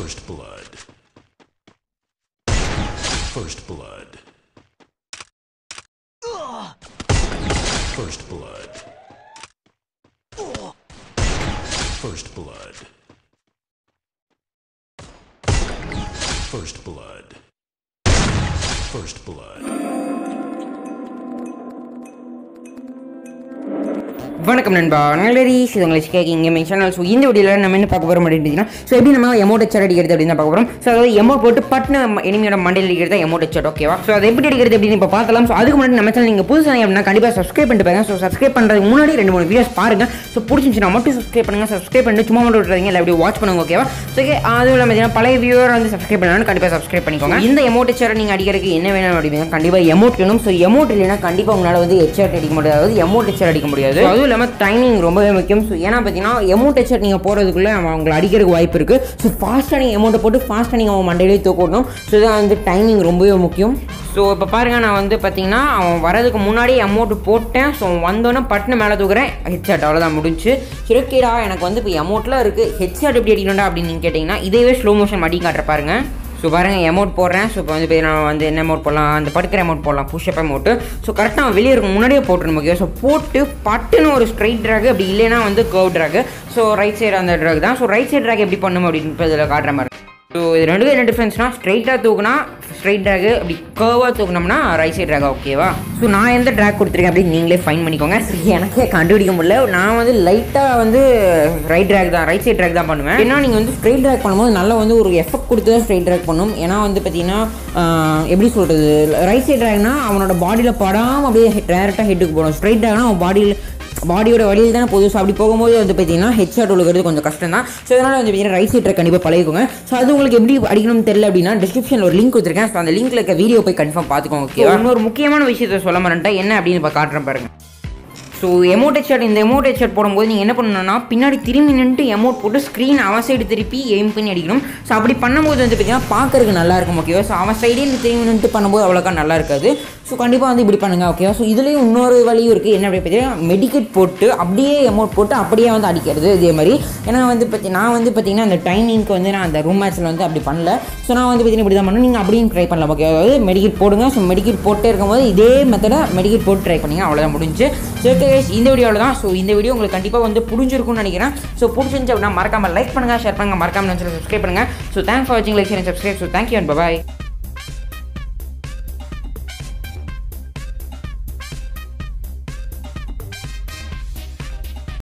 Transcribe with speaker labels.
Speaker 1: First blood. First blood. First blood. First blood. First blood. First blood.
Speaker 2: வணக்கம் நண்பா நல்லரி இது உங்களை கேக்கிங் கேமிங் சேனல் ஸோ இந்த வீடியோவில் நம்ம என்ன பார்க்க போகிறோம் அப்படின்னு ஸோ எப்படி நம்ம எமௌண்ட் ஹெச்சர் அடிக்கிறது அப்படின்னு தான் பார்க்க போகிறோம் ஸோ அதாவது எமௌண்ட் போட்டு பட்னு எனிமியோட மண்டையில் அடிக்கிறது தான் எமௌண்ட் ஹெச்சர் ஓகேவா ஸோ அதை எப்படி அடிக்கிறது அப்படின்னு இப்போ பார்க்கலாம் ஸோ அதுக்கு முன்னாடி நம்ம சேனல் நீங்கள் புதுசாக அப்படின்னா கண்டிப்பாக சப்ஸ்கிரைப் பண்ணிட்டு பாருங்க ஸோ சப்ஸ்கிரைப் பண்ணுறதுக்கு முன்னாடி ரெண்டு மூணு வீடியோஸ் பாருங்க ஸோ பிடிச்சிருந்துச்சுன்னா மட்டும் சப்ஸ்கிரைப் பண்ணுங்க சப்ஸ்கிரைப் பண்ணிட்டு சும்மா மட்டும் விட்டுறீங்க இல்லை அப்படி வாட்ச் பண்ணுங்க ஓகேவா ஸோ ஓகே அதுவும் இல்லாமல் பார்த்தீங்கன்னா பழைய வியூவர் வந்து சப்ஸ்கிரைப் பண்ணாலும் கண்டிப்பாக சப்ஸ்கிரைப் பண்ணிக்கோங்க இந்த எமௌண்ட் ஹெச்சரை நீங்கள் அடிக்கிறதுக்கு என்ன வேணும் அப்படின்னா கண்டிப்பாக எமௌண்ட் வேணும் ஸோ எமௌண்ட் இல்லைன்னா கண்டிப்பாக உங்களால் வந்து ஹெச்சர் அடிக்க முடியாது அதாவது எமௌண்ட் ஹெச்சர் அடிக்க முடியாது So, அதுவும் இல்லாமல் டைமிங் ரொம்பவே முக்கியம் ஸோ ஏன்னா பார்த்தீங்கன்னா எமௌண்ட் ஹெச்சர் நீங்கள் போகிறதுக்குள்ளே அவன் அவங்களை அடிக்கிறதுக்கு வாய்ப்பு இருக்குது ஸோ ஃபாஸ்ட்டாக நீங்கள் எமௌண்ட்டை போட்டு ஃபாஸ்ட்டாக நீங்கள் அவன் மண்டையிலே தூக்கணும் ஸோ இதான் வந்து டைமிங் ரொம்பவே முக்கியம் ஸோ இப்போ பாருங்கள் நான் வந்து பார்த்தீங்கன்னா அவன் வரதுக்கு முன்னாடி அமௌண்ட் போட்டேன் ஸோ வந்தோன்னே பட்டுன்னு மேலே தூக்குறேன் ஹெட்ஷாட் அவ்வளோதான் முடிஞ்சு சரி ஓகேடா எனக்கு வந்து இப்போ அமௌண்ட்லாம் இருக்குது ஹெட்ஷாட் எப்படி அடிக்கணும்டா அப்படின்னு நீங்கள் கேட்டிங்கன்னா இதேவே ஸ்லோ மோஷன் அடி காட்டுற பாருங்க ஸோ பாருங்கள் அமௌண்ட் போடுறேன் ஸோ இப்போ வந்து இப்போ நான் வந்து என்ன அமௌண்ட் போடலாம் அந்த படுக்கிற அமௌண்ட் போடலாம் புஷ்அப் அமௌண்ட்டு ஸோ கரெக்டாக அவன் வெளியே இருக்கும் முன்னாடியே போட்டுருணும் ஓகே ஸோ போட்டு பட்டுன்னு ஒரு ஸ்ட்ரைட் ட்ராக் அப்படி இல்லைன்னா வந்து curve track so right side அந்த ட்ராக் தான் ஸோ ரைட் சைடு ட்ராக் எப்படி பண்ணும் அப்படின்னு இப்போ இதில் காட்டுற மாதிரி ஸோ இது ரெண்டுக்கும் என்ன டிஃப்ரென்ஸ்னா ஸ்ட்ரைட்டாக தூக்குனா ஸ்ட்ரைட் ட்ராக் அப்படி கர்வாக தூக்குனோம்னா ரைட் சைடு ட்ராக் ஓகேவா ஸோ நான் எந்த ட்ராக் கொடுத்துருக்கேன் அப்படின்னு நீங்களே ஃபைன் பண்ணிக்கோங்க So, எனக்கே கண்டுபிடிக்க முடியல நான் வந்து லைட்டாக வந்து ரைட் ட்ராக் தான் ரைட் சைடு ட்ராக் தான் பண்ணுவேன் ஏன்னா நீங்கள் வந்து ஸ்ட்ரைட் ட்ராக் பண்ணும்போது நல்லா வந்து ஒரு எஃபெக்ட் கொடுத்து தான் ஸ்ட்ரைட் ட்ராக் பண்ணும் ஏன்னா வந்து பார்த்தீங்கன்னா ஆஹ், எப்படி சொல்கிறது ரைட் சைடு ட்ராக்னா அவனோட பாடியில் படாமல் அப்படியே டேரெக்டாக ஹெட்டுக்கு போடும் ஸ்ட்ரைட் ட்ராக்னா அவன் பாடியில் பாடியோட வழியில் தானே போகுது ஸோ அப்படி போகும்போது வந்து பார்த்தீங்கன்னா ஹெட்ஷாட் விழுகிறது கொஞ்சம் கஷ்டம் தான் ஸோ அதனால் வந்து பார்த்தீங்கன்னா ரைட் சைட் கண்டிப்பாக பழகிக்கோங்க ஸோ அது உங்களுக்கு எப்படி அடிக்கணும்னு தெரியல அப்படின்னா டிஸ்கிரிப்ஷனில் ஒரு லிங்க் கொடுத்துருக்கேன் ஸோ அந்த லிங்க்ல இருக்க வீடியோ போய் கன்ஃபார்ம் பார்த்துக்கோங்க ஓகே இன்னொரு முக்கியமான விஷயத்தை சொல்ல மாட்டேன் என்ன அப்படின்னு இப்போ காட்டுறேன் பாருங்க ஸோ எமௌண்ட் ஹெட்ஷாட் இந்த எமௌண்ட் ஹெட்ஷாட் போடும்போது நீங்கள் என்ன பண்ணணும்னா பின்னாடி திரும்பி நின்றுட்டு எமௌண்ட் போட்டு ஸ்க்ரீன் அவன் சைடு திருப்பி எய்ம் பண்ணி அடிக்கணும் ஸோ அப்படி பண்ணும்போது வந்து பார்த்தீங்கன்னா பார்க்கறதுக்கு நல்லா இருக்கும் ஓகேவா ஸோ அவன் சைடே இருந்து திரும்பி நின்றுட்டு பண்ணும்போது அவ்வளோக்கா நல்லா இருக்காது ஸோ கண்டிப்பாக வந்து இப்படி பண்ணுங்க ஓகேவா ஸோ இதுலேயும் இன்னொரு வழியும் இருக்குது என்ன அப்படி பார்த்தீங்கன்னா மெடிக்கெட் போட்டு அப்படியே எமௌண்ட் போட்டு அப்படியே வந்து அடிக்கிறது இதே மாதிரி ஏன்னா வந்து பற்றி நான் வந்து பார்த்தீங்கன்னா அந்த டைமிங்க்கு வந்து நான் அந்த ரூம் மேட்ச்சில் வந்து அப்படி பண்ணல ஸோ நான் வந்து பார்த்தீங்கன்னா இப்படி தான் பண்ணேன் நீங்கள் அப்படியும் ட்ரை பண்ணலாம் ஓகே அதாவது மெடிக்கெட் போடுங்க ஸோ மெடிக்கெட் போட்டே இருக்கும்போது இதே மெத்தடை மெடிக்கெட் போட்டு ட்ரை பண்ணீங்க அவ்வளோதான் முடிஞ்சு ஸோ ஓகே இந்த வீடியோவில் தான் ஸோ இந்த வீடியோ உங்களுக்கு கண்டிப்பாக வந்து புரிஞ்சிருக்கும்னு நினைக்கிறேன் ஸோ பிடிச்சிருந்துச்சு அப்படின்னா மறக்காம லைக் பண்ணுங்கள் ஷேர் பண்ணுங்கள் மறக்காம சப்ஸ்கிரைப் பண்ணுங்கள் ஸோ தேங்க்ஸ் ஃபார் வாட்சிங் like share subscribe so thank you and bye